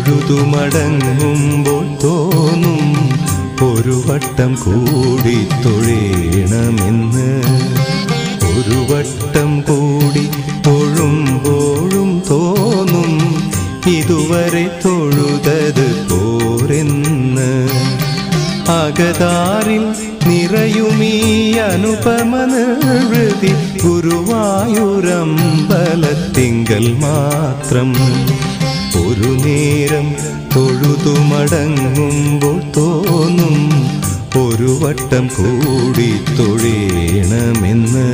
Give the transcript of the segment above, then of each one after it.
തൊഴുതു മടങ്ങുമ്പോൾ തോന്നും ഒരു വട്ടം കൂടി തൊഴേണമെന്ന് ഒരു വട്ടം കൂടി തൊഴുമ്പോഴും തോന്നും ഇതുവരെ തൊഴുതത് പോരെന്ന് അകതാരിൽ നിറയുമീ അനുപമ നിർവൃതി ഗുരുവായൂരമ്പലത്തിങ്കൽ മാത്രം ഒരു നേരം തൊഴുതു മടങ്ങുമ്പോൾ തോന്നും ഒരു വട്ടം കൂടി തൊഴേണമെന്ന്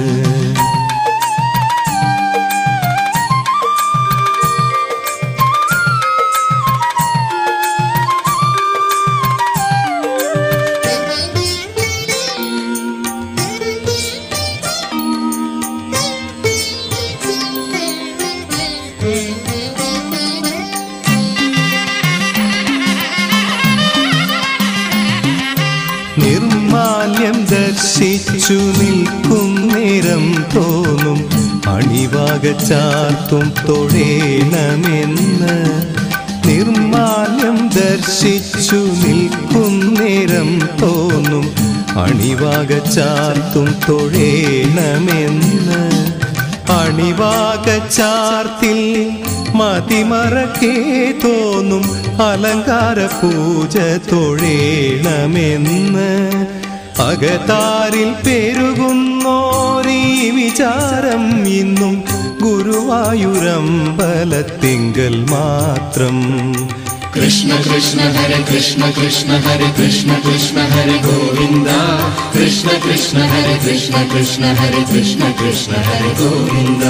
നിർമാല്യം ദർശിച്ചു നിൽക്കും നേരം തോന്നും അണിവാക ചാർത്തും തൊഴേണമെന്ന് നിർമാല്യം ദർശിച്ചു നിൽക്കും നേരം തോന്നും അണിവാക ചാർത്തും തൊഴേണമെന്ന് അണിവാക ചാർത്തിൽ മതിമറക്കേ തോന്നും അലങ്കാര പൂജ തൊഴേണമെന്ന് അകതാരിൽ പെരുകുന്നോരീ വിചാരം ഇന്നും ഗുരുവായൂരമ്പലത്തിങ്കൽ മാത്രം कृष्ण कृष्ण हरे कृष्ण कृष्ण हरे कृष्ण कृष्ण हरे गोविन्द कृष्ण कृष्ण हरे कृष्ण कृष्ण हरे कृष्ण कृष्ण हरे गोविन्द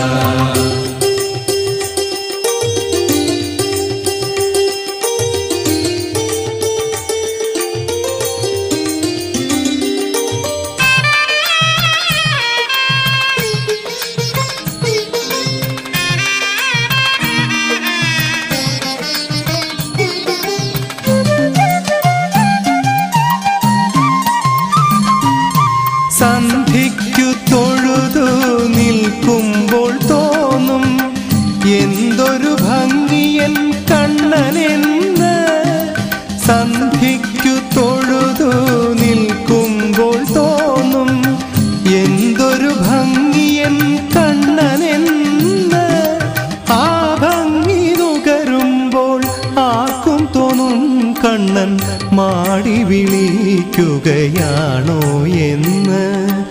സന്ധിക്കു തൊഴുതു നിൽക്കുമ്പോൾ തോന്നും എന്തൊരു ഭംഗിയൻ കണ്ണനെന്ന് സന്ധിക്കു തൊഴുതു നിൽക്കുമ്പോൾ തോന്നും എന്തൊരു ഭംഗിയൻ കണ്ണനെന്ന് ആ ഭംഗി നുകരുമ്പോൾ ആർക്കും തോന്നും കണ്ണൻ മാടി വിളിക്കുകയാണോ എന്ന്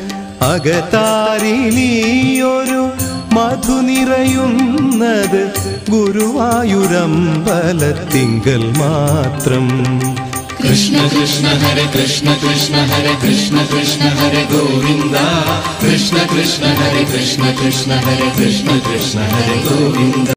അകതാരിലീയൊരു മധു നിറയുന്നത് ഗുരുവായൂരമ്പലത്തിങ്കൽ മാത്രം कृष्ण कृष्ण हरे कृष्ण कृष्ण हरे कृष्ण कृष्ण हरे गोविन्द कृष्ण कृष्ण हरे कृष्ण कृष्ण हरे कृष्ण कृष्ण हरे गोविन्द